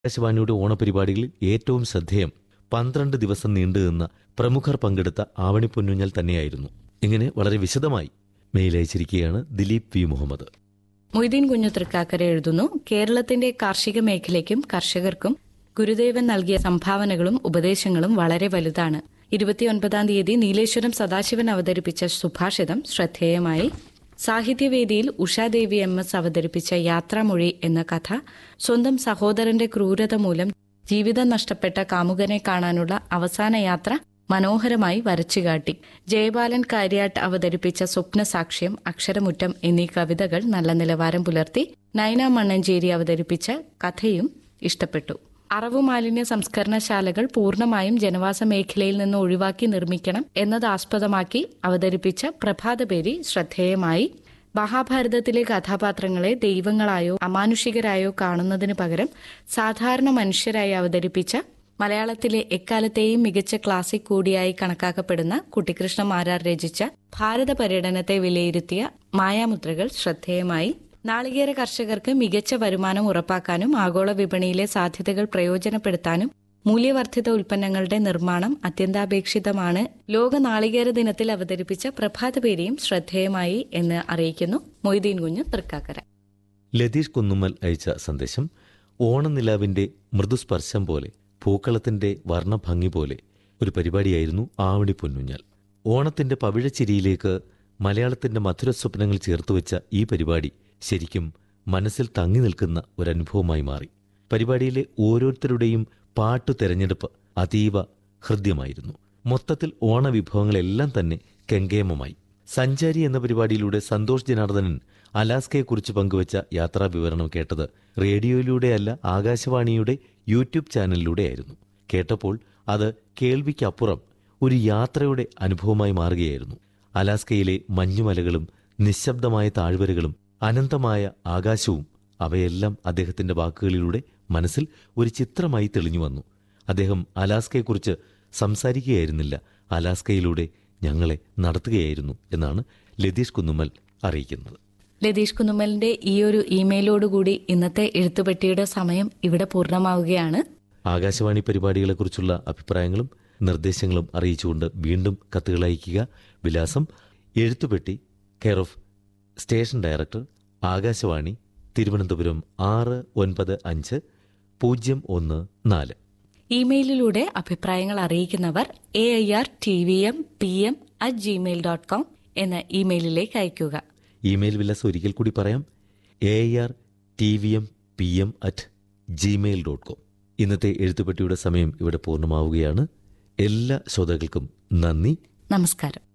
ആകാശവാണിയുടെ ഓണപരിപാടികളിൽ ഏറ്റവും ശ്രദ്ധേയം പന്ത്രണ്ട് ദിവസം നീണ്ടുനിന്ന പ്രമുഖർ പങ്കെടുത്ത ആവണി പൊന്നുഞ്ഞൽ തന്നെയായിരുന്നു ഇങ്ങനെ വളരെ വിശദമായി മെയിൽ അയച്ചിരിക്കുകയാണ് ദിലീപ് വി മുഹമ്മദ് മൊയ്തീൻ കുഞ്ഞു തൃക്കാക്കര എഴുതുന്നു കേരളത്തിന്റെ കാർഷിക മേഖലയ്ക്കും കർഷകർക്കും ഗുരുദേവൻ നൽകിയ സംഭാവനകളും ഉപദേശങ്ങളും വളരെ വലുതാണ് ഇരുപത്തിയൊൻപതാം തീയതി നീലേശ്വരം സദാശിവൻ അവതരിപ്പിച്ച സുഭാഷിതം ശ്രദ്ധേയമായി സാഹിത്യവേദിയിൽ ഉഷാദേവി എം എസ് അവതരിപ്പിച്ച യാത്രാമൊഴി എന്ന കഥ സ്വന്തം സഹോദരന്റെ ക്രൂരത മൂലം ജീവിതം നഷ്ടപ്പെട്ട കാമുകനെ കാണാനുള്ള അവസാന യാത്ര മനോഹരമായി വരച്ചുകാട്ടി ജയബാലൻ കാര്യാട്ട് അവതരിപ്പിച്ച സ്വപ്നസാക്ഷ്യം അക്ഷരമുറ്റം എന്നീ കവിതകൾ നല്ല നിലവാരം പുലർത്തി നയന മണ്ണഞ്ചേരി അവതരിപ്പിച്ച കഥയും ഇഷ്ടപ്പെട്ടു അറവു മാലിന്യ സംസ്കരണശാലകൾ പൂർണ്ണമായും ജനവാസ മേഖലയിൽ നിന്ന് ഒഴിവാക്കി നിർമ്മിക്കണം എന്നത് ആസ്പദമാക്കി അവതരിപ്പിച്ച പ്രഭാതപേരി ശ്രദ്ധേയമായി മഹാഭാരതത്തിലെ കഥാപാത്രങ്ങളെ ദൈവങ്ങളായോ അമാനുഷികരായോ കാണുന്നതിനു പകരം സാധാരണ മനുഷ്യരായി അവതരിപ്പിച്ച മലയാളത്തിലെ എക്കാലത്തെയും മികച്ച ക്ലാസിക് കൂടിയായി കണക്കാക്കപ്പെടുന്ന കുട്ടിക്കൃഷ്ണ മാരാർ രചിച്ച ഭാരത പര്യടനത്തെ വിലയിരുത്തിയ മായാമുദ്രകൾ ശ്രദ്ധേയമായി നാളികേര കർഷകർക്ക് മികച്ച വരുമാനം ഉറപ്പാക്കാനും ആഗോള വിപണിയിലെ സാധ്യതകൾ പ്രയോജനപ്പെടുത്താനും മൂല്യവർദ്ധിത ഉൽപ്പന്നങ്ങളുടെ നിർമ്മാണം അത്യന്താപേക്ഷിതമാണ് ലോക നാളികേര ദിനത്തിൽ അവതരിപ്പിച്ച പ്രഭാതപേരിയും ശ്രദ്ധേയമായി എന്ന് അറിയിക്കുന്നു മൊയ്തീൻ കുഞ്ഞ് തൃക്കാക്കര ലതീഷ് കുന്നുമ്മൽ അയച്ച സന്ദേശം ഓണനിലാവിന്റെ മൃദുസ്പർശം പോലെ പൂക്കളത്തിന്റെ വർണ്ണഭംഗി പോലെ ഒരു പരിപാടിയായിരുന്നു ആവണി പൊന്നുഞ്ഞാൽ ഓണത്തിന്റെ പവിഴച്ചിരിയിലേക്ക് മലയാളത്തിന്റെ മധുര സ്വപ്നങ്ങൾ ചേർത്തുവെച്ച ഈ പരിപാടി ശരിക്കും മനസ്സിൽ തങ്ങി നിൽക്കുന്ന ഒരനുഭവമായി മാറി പരിപാടിയിലെ ഓരോരുത്തരുടെയും പാട്ടു തെരഞ്ഞെടുപ്പ് അതീവ ഹൃദ്യമായിരുന്നു മൊത്തത്തിൽ ഓണവിഭവങ്ങളെല്ലാം തന്നെ കെങ്കേമമായി സഞ്ചാരി എന്ന പരിപാടിയിലൂടെ സന്തോഷ് ജനാർദ്ദനൻ അലാസ്കയെക്കുറിച്ച് പങ്കുവച്ച യാത്രാ വിവരണം കേട്ടത് റേഡിയോയിലൂടെയല്ല ആകാശവാണിയുടെ യൂട്യൂബ് ചാനലിലൂടെയായിരുന്നു കേട്ടപ്പോൾ അത് കേൾവിക്കപ്പുറം ഒരു യാത്രയുടെ അനുഭവമായി മാറുകയായിരുന്നു അലാസ്കയിലെ മഞ്ഞുമലകളും നിശബ്ദമായ താഴ്വരകളും അനന്തമായ ആകാശവും അവയെല്ലാം അദ്ദേഹത്തിന്റെ വാക്കുകളിലൂടെ മനസ്സിൽ ഒരു ചിത്രമായി തെളിഞ്ഞു വന്നു അദ്ദേഹം അലാസ്കയെക്കുറിച്ച് സംസാരിക്കുകയായിരുന്നില്ല അലാസ്കയിലൂടെ ഞങ്ങളെ നടത്തുകയായിരുന്നു എന്നാണ് ലതീഷ് കുന്നുമ്മൽ അറിയിക്കുന്നത് ലതീഷ് കുന്നുമ്മലിന്റെ ഈ ഒരു ഇമെയിലോടുകൂടി ഇന്നത്തെ എഴുത്തുപെട്ടിയുടെ സമയം ഇവിടെ പൂർണ്ണമാവുകയാണ് ആകാശവാണി പരിപാടികളെക്കുറിച്ചുള്ള അഭിപ്രായങ്ങളും നിർദ്ദേശങ്ങളും അറിയിച്ചുകൊണ്ട് വീണ്ടും കത്തുകൾ അയയ്ക്കുക വിലാസം എഴുത്തുപെട്ടി care of station director Akashvani Thiruvananthapuram ആറ് ഒൻപത് അഞ്ച് പൂജ്യം ഒന്ന് നാല് ഇമെയിലിലൂടെ അഭിപ്രായങ്ങൾ അറിയിക്കുന്നവർ A I R T V M P M at Gmail dot com എന്ന ഇമെയിലിലേക്ക് അയയ്ക്കുക ഇമെയിൽ വിലാസം ഒരിക്കൽ കൂടി പറയാം A R T V M P M at Gmail dot com ഇന്നത്തെ എഴുത്തുപെട്ടിയുടെ സമയം ഇവിടെ പൂർണ്ണമാവുകയാണ് എല്ലാ ശ്രോതാക്കൾക്കും നന്ദി നമസ്കാരം